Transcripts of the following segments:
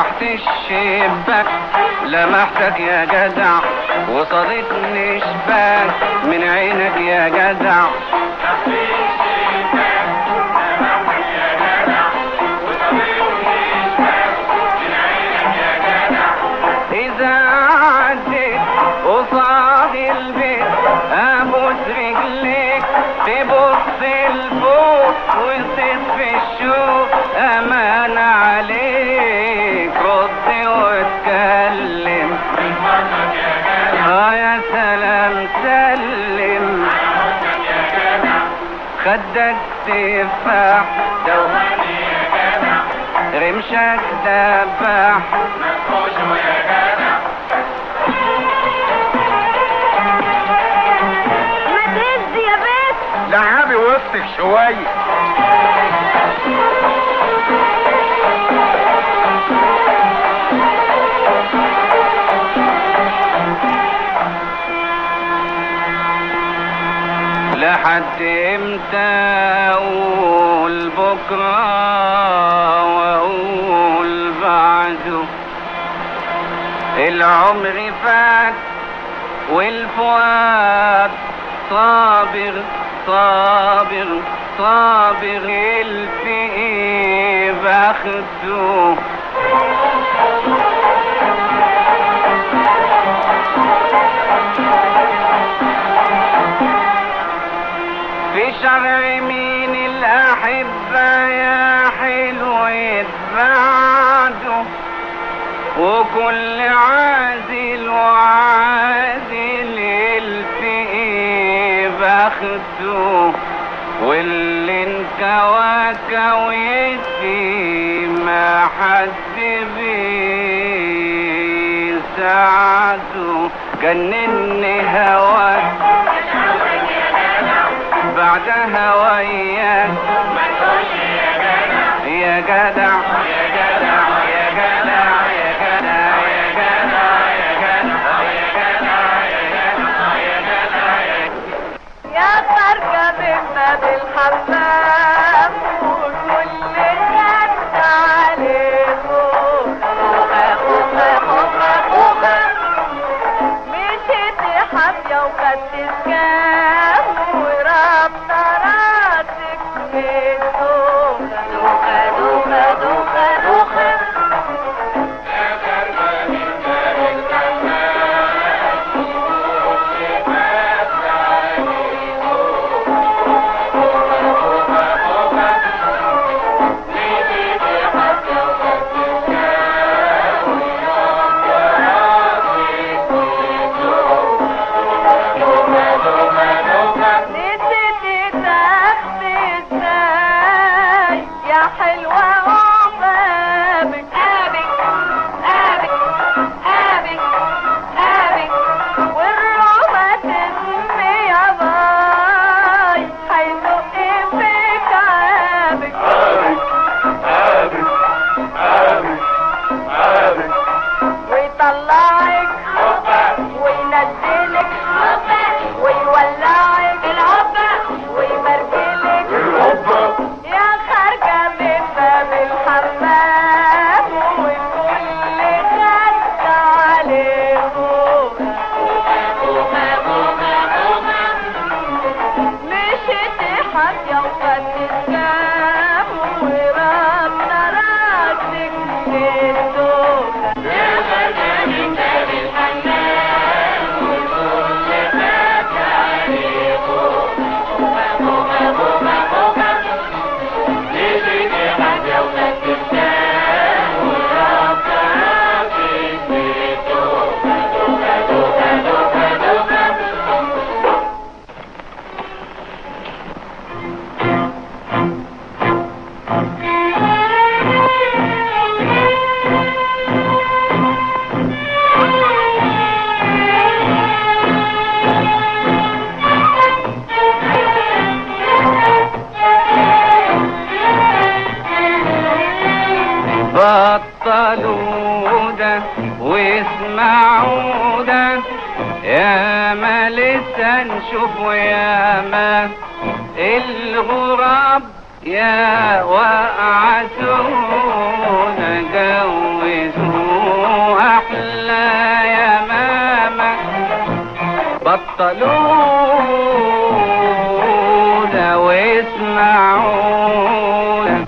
تحت الشباك لمحتك يا جدع وصادتني شباك من عينك يا جدع إذا عديت قصاد البيت أبوس رجليك تبص لفوق وتصيد في الشوق أمان عليك رد واتكلم آه يا سلام سلم خدك تفاح دواني رمشك دباح ما تهز يا بنت لعبي وسطك شوية لحد امتى اقول بكره واقول بعده العمر فات والفؤاد صابر صابر صابر الفقي باخده في شرع مين الأحبة يا حلو يتبعده وكل عازل وعازل الفقي باخده واللي انكواكا ويدي ما حد بيساعده جنني هواك بعدها وياك يا جدع يا جدع يا جدع يا جدع يا جدع يا جدع يا جدع يا جدع يا جدع يا خارجة من باب الحمام وكل خد عليه خوخة خوخة خوخة خوخة مشيت حافية وخدت سكام ورابطة راسك من دوخة دوخة دوخة دوخة دوخة نسيت تاخد ازاي يا حلوة وغابك قابك قابك قابك قابك والروماتيزم يا باي هيدق فيك عابك ويطلعك وينزلك ويولعك ويمرجلك يا خارجة من باب الحمام والكل خد عليه مشيت حافية وخدت سكام وربنا راسك في الدوخة بطلوا ده واسمعوا ده يا ما لسه نشوف ويا ما الغراب يا وقعتونا جوزوا بطلونا واسمعونا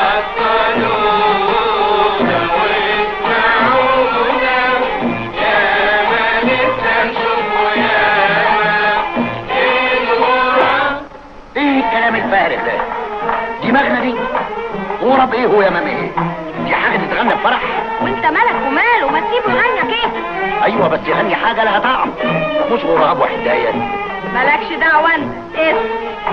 بطلونا واسمعونا يا ما لسه نشوفه يا ما الغراب ايه الكلام الفارغ ده دماغنا دي غرب ايه هو يا مامي ايه دي حاجه تتغنى في فرح وانت مالك وماله ما تسيبه يغنى كيف ايوه بس يغني حاجه لها طعم مش غراب وحدايه مالكش دعوة انت اسم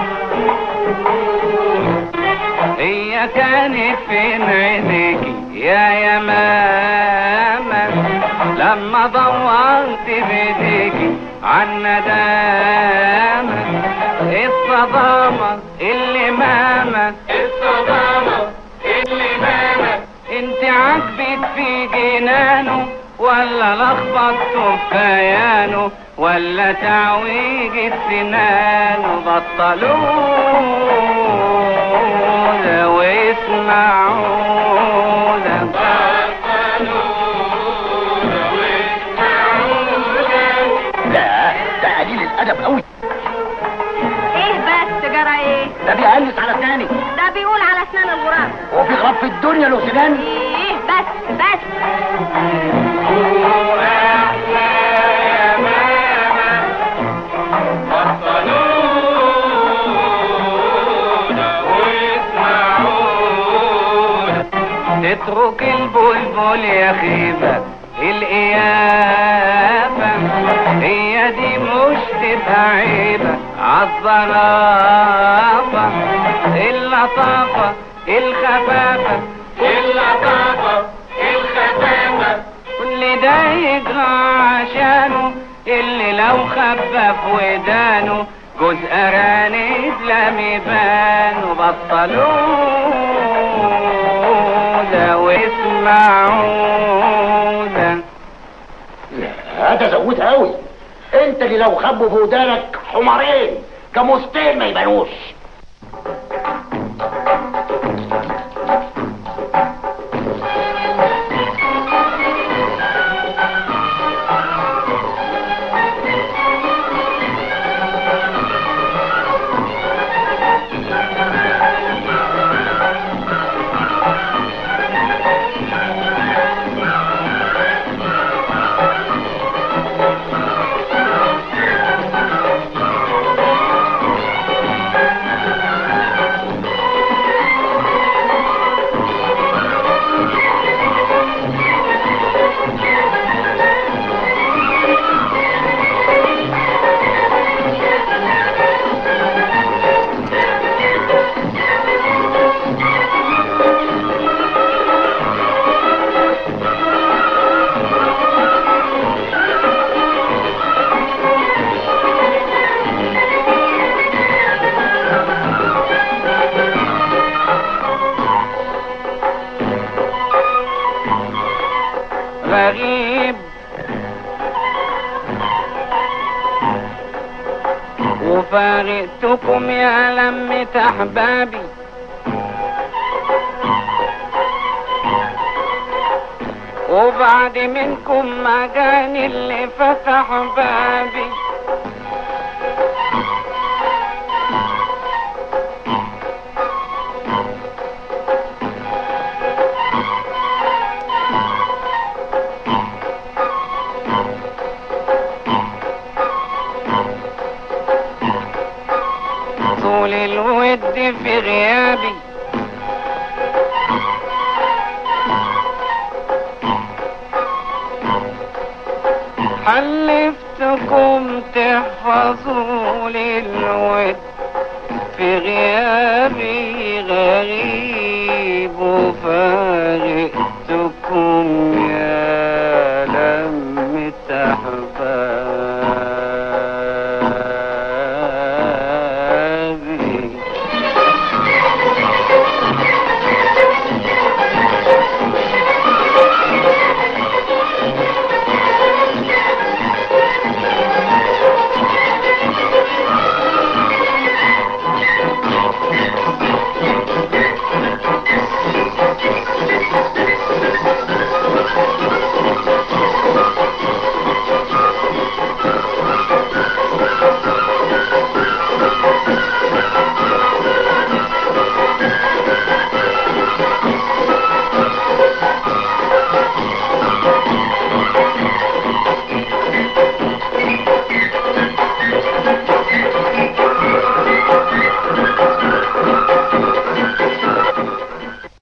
هي كانت فين عينيكي يا يا ماما لما دورت بايديكي عن ندامة الصدامة اللي ماما الصدامة اللي ماما انت عاجبك في جنانه ولا لخبطته في كيانه ولا تعويج سنانه بطلونا واسمعونا بطلونا واسمعونا لا ده قليل الادب قوي ايه بس جرى ايه ده بيهلس على اسناني ده بيقول على اسنان الغراب هو في غراب في الدنيا له سنان ايه بس بس وأحلى يا ماما بطلونا واسمعونا تترك البلبل يا خيبة القيافة هي دي مش تبقى عيبة عالظرافة اللطافة الخفافة اللطافة الخفافة كل ده يجرى عشانه اللي لو خفف ودانه جوز أرانب لم يبانوا بطلونا واسمعونا لا ده زود قوي انت اللي لو خبوا في ودانك حمارين جاموستين ما يبانوش غريب وفارقتكم يا لمة أحبابي وبعد منكم ما جاني اللي فتح بابي طول الود في غيابي حلفتكم تحفظوني